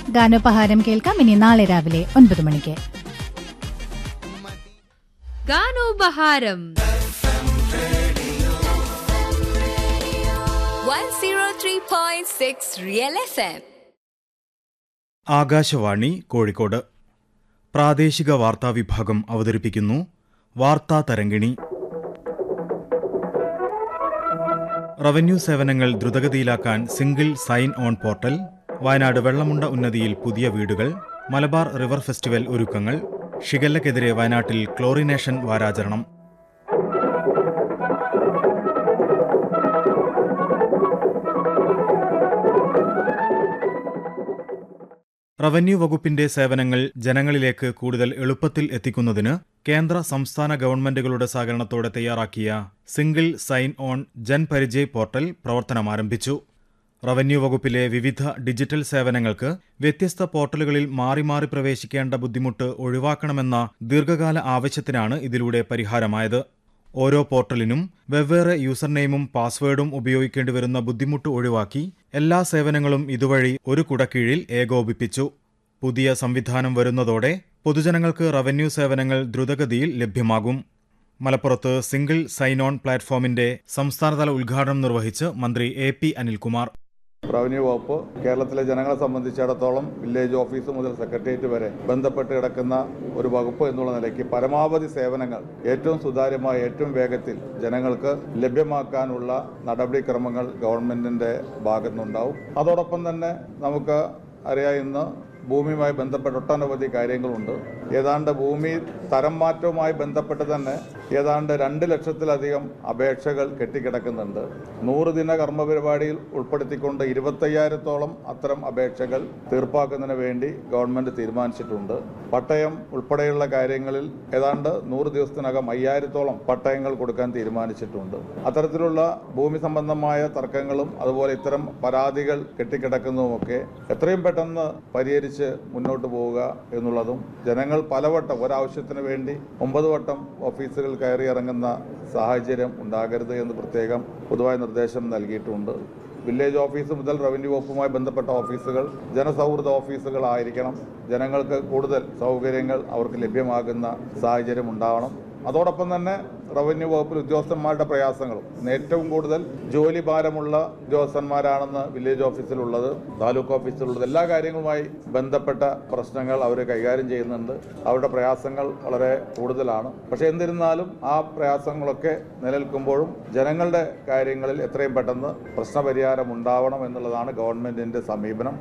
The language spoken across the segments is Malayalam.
ഗാനോപഹാരം കേൾക്കാം ഇനി നാളെ രാവിലെ ഒൻപത് മണിക്ക് ഗാനോപഹാരം 103.6 Real FM. ആകാശവാണി കോഴിക്കോട് പ്രാദേശിക വാർത്താ വിഭാഗം അവതരിപ്പിക്കുന്നു വാർത്താ തരംഗിണി റവന്യൂ സേവനങ്ങൾ ദ്രുതഗതിയിലാക്കാൻ single sign on portal Wayanad Vellamunda ഉന്നതിയിൽ പുതിയ വീടുകൾ മലബാർ റിവർ ഫെസ്റ്റിവൽ ഒരുക്കങ്ങൾ ഷിഗല്ലക്കെതിരെ വയനാട്ടിൽ ക്ലോറിനേഷൻ വാരാചരണം റവന്യൂ വകുപ്പിന്റെ സേവനങ്ങൾ ജനങ്ങളിലേക്ക് കൂടുതൽ എളുപ്പത്തിൽ എത്തിക്കുന്നതിന് കേന്ദ്ര സംസ്ഥാന ഗവൺമെന്റുകളുടെ സഹകരണത്തോടെ തയ്യാറാക്കിയ single sign on Jan Parichay portal പ്രവർത്തനമാരംഭിച്ചു റവന്യൂ വകുപ്പിലെ വിവിധ ഡിജിറ്റൽ സേവനങ്ങൾക്ക് വ്യത്യസ്ത പോർട്ടലുകളിൽ മാറി മാറി പ്രവേശിക്കേണ്ട ബുദ്ധിമുട്ട് ഒഴിവാക്കണമെന്ന ദീർഘകാല ആവശ്യത്തിനാണ് ഇതിലൂടെ പരിഹാരമായത് ഓരോ പോർട്ടലിനും വെവ്വേറെ യൂസർ നെയിമും പാസ്വേഡും ഉപയോഗിക്കേണ്ടി വരുന്ന ബുദ്ധിമുട്ട് ഒഴിവാക്കി എല്ലാ സേവനങ്ങളും ഇതുവഴി ഒരു കുടക്കീഴിൽ ഏകോപിപ്പിച്ചു പുതിയ സംവിധാനം വരുന്നതോടെ പൊതുജനങ്ങൾക്ക് റവന്യൂ സേവനങ്ങൾ ദ്രുതഗതിയിൽ ലഭ്യമാകും മലപ്പുറത്ത് സിംഗിൾ സൈൻ ഓൺ പ്ലാറ്റ്ഫോമിന്റെ സംസ്ഥാനതല ഉദ്ഘാടനം നിർവഹിച്ച് മന്ത്രി എ പി അനിൽകുമാർ റവന്യൂ വകുപ്പ് കേരളത്തിലെ ജനങ്ങളെ സംബന്ധിച്ചിടത്തോളം വില്ലേജ് ഓഫീസ് മുതൽ സെക്രട്ടേറിയറ്റ് വരെ ബന്ധപ്പെട്ട് കിടക്കുന്ന ഒരു വകുപ്പ് എന്നുള്ള നിലയ്ക്ക് പരമാവധി സേവനങ്ങൾ ഏറ്റവും സുതാര്യമായ ഏറ്റവും വേഗത്തിൽ ജനങ്ങൾക്ക് ലഭ്യമാക്കാനുള്ള നടപടിക്രമങ്ങൾ ഗവൺമെന്റിന്റെ ഭാഗത്തുനിന്നുണ്ടാവും അതോടൊപ്പം തന്നെ നമുക്ക് അറിയാം ഇന്ന് ഭൂമിയുമായി ബന്ധപ്പെട്ട ഒട്ടനവധി കാര്യങ്ങളുണ്ട് ഏതാണ്ട് ഭൂമി തരം മാറ്റവുമായി ബന്ധപ്പെട്ട് തന്നെ ഏതാണ്ട് രണ്ട് ലക്ഷത്തിലധികം അപേക്ഷകൾ കെട്ടിക്കിടക്കുന്നുണ്ട് നൂറ് ദിന കർമ്മ പരിപാടിയിൽ ഉൾപ്പെടുത്തിക്കൊണ്ട് ഇരുപത്തയ്യായിരത്തോളം അത്തരം അപേക്ഷകൾ തീർപ്പാക്കുന്നതിന് വേണ്ടി ഗവൺമെന്റ് തീരുമാനിച്ചിട്ടുണ്ട് പട്ടയം ഉൾപ്പെടെയുള്ള കാര്യങ്ങളിൽ ഏതാണ്ട് നൂറ് ദിവസത്തിനകം അയ്യായിരത്തോളം പട്ടയങ്ങൾ കൊടുക്കാൻ തീരുമാനിച്ചിട്ടുണ്ട് അത്തരത്തിലുള്ള ഭൂമി സംബന്ധമായ തർക്കങ്ങളും അതുപോലെ ഇത്തരം പരാതികൾ കെട്ടിക്കിടക്കുന്നതുമൊക്കെ എത്രയും പെട്ടെന്ന് പരിഹരിച്ച് മുന്നോട്ട് പോവുക എന്നുള്ളതും ജനങ്ങൾ പലവട്ടം ഒരാവശ്യത്തിന് വേണ്ടി ഒമ്പത് വട്ടം ഓഫീസുകൾ കയറി ഇറങ്ങുന്ന സാഹചര്യം ഉണ്ടാകരുത് എന്ന് പ്രത്യേകം പൊതുവായ നിർദ്ദേശം നൽകിയിട്ടുണ്ട് വില്ലേജ് ഓഫീസ് മുതൽ റവന്യൂ വകുപ്പുമായി ബന്ധപ്പെട്ട ഓഫീസുകൾ ജനസൗഹൃദ ഓഫീസുകളായിരിക്കണം ജനങ്ങൾക്ക് കൂടുതൽ സൗകര്യങ്ങൾ അവർക്ക് ലഭ്യമാകുന്ന സാഹചര്യം ഉണ്ടാവണം അതോടൊപ്പം തന്നെ റവന്യൂ വകുപ്പിൽ ഉദ്യോഗസ്ഥന്മാരുടെ പ്രയാസങ്ങളും ഇന്ന് ഏറ്റവും കൂടുതൽ ജോലി ഭാരമുള്ള ഉദ്യോഗസ്ഥന്മാരാണെന്ന് വില്ലേജ് ഓഫീസിലുള്ളത് താലൂക്ക് ഓഫീസിലുള്ളത് എല്ലാ കാര്യങ്ങളുമായി ബന്ധപ്പെട്ട പ്രശ്നങ്ങൾ അവർ കൈകാര്യം ചെയ്യുന്നുണ്ട് അവരുടെ പ്രയാസങ്ങൾ വളരെ കൂടുതലാണ് പക്ഷെ എന്നിരുന്നാലും ആ പ്രയാസങ്ങളൊക്കെ നിലനിൽക്കുമ്പോഴും ജനങ്ങളുടെ കാര്യങ്ങളിൽ എത്രയും പെട്ടെന്ന് പ്രശ്നപരിഹാരം ഉണ്ടാവണം എന്നുള്ളതാണ് ഗവൺമെന്റിന്റെ സമീപനം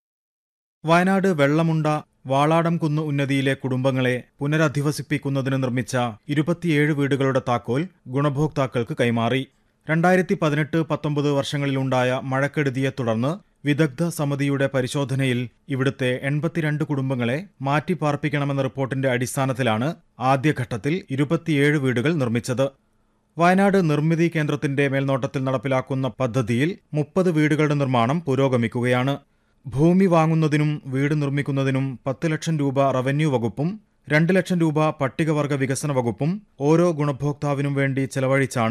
വയനാട് വെള്ളമുണ്ട വാളാടം കുന്ന് ഉന്നതിയിലെ കുടുംബങ്ങളെ പുനരധിവസിപ്പിക്കുന്നതിന് നിർമ്മിച്ച ഇരുപത്തിയേഴ് വീടുകളുടെ താക്കോൽ ഗുണഭോക്താക്കൾക്ക് കൈമാറി രണ്ടായിരത്തി പതിനെട്ട് പത്തൊമ്പത് വർഷങ്ങളിലുണ്ടായ മഴക്കെടുതിയെ തുടർന്ന് വിദഗ്ധ സമിതിയുടെ പരിശോധനയിൽ ഇവിടുത്തെ എൺപത്തിരണ്ട് കുടുംബങ്ങളെ മാറ്റിപ്പാർപ്പിക്കണമെന്ന റിപ്പോർട്ടിന്റെ അടിസ്ഥാനത്തിലാണ് ആദ്യഘട്ടത്തിൽ ഇരുപത്തിയേഴ് വീടുകൾ നിർമ്മിച്ചത് വയനാട് നിർമ്മിതി കേന്ദ്രത്തിന്റെ മേൽനോട്ടത്തിൽ നടപ്പിലാക്കുന്ന പദ്ധതിയിൽ മുപ്പത് വീടുകളുടെ നിർമ്മാണം പുരോഗമിക്കുകയാണ് ഭൂമി വാങ്ങുന്നതിനും വീട് നിർമ്മിക്കുന്നതിനും പത്ത് ലക്ഷം രൂപ റവന്യൂ വകുപ്പും രണ്ട് ലക്ഷം രൂപ പട്ടികവർഗ വികസന വകുപ്പും ഓരോ ഗുണഭോക്താവിനും വേണ്ടി ചെലവഴിച്ചാണ്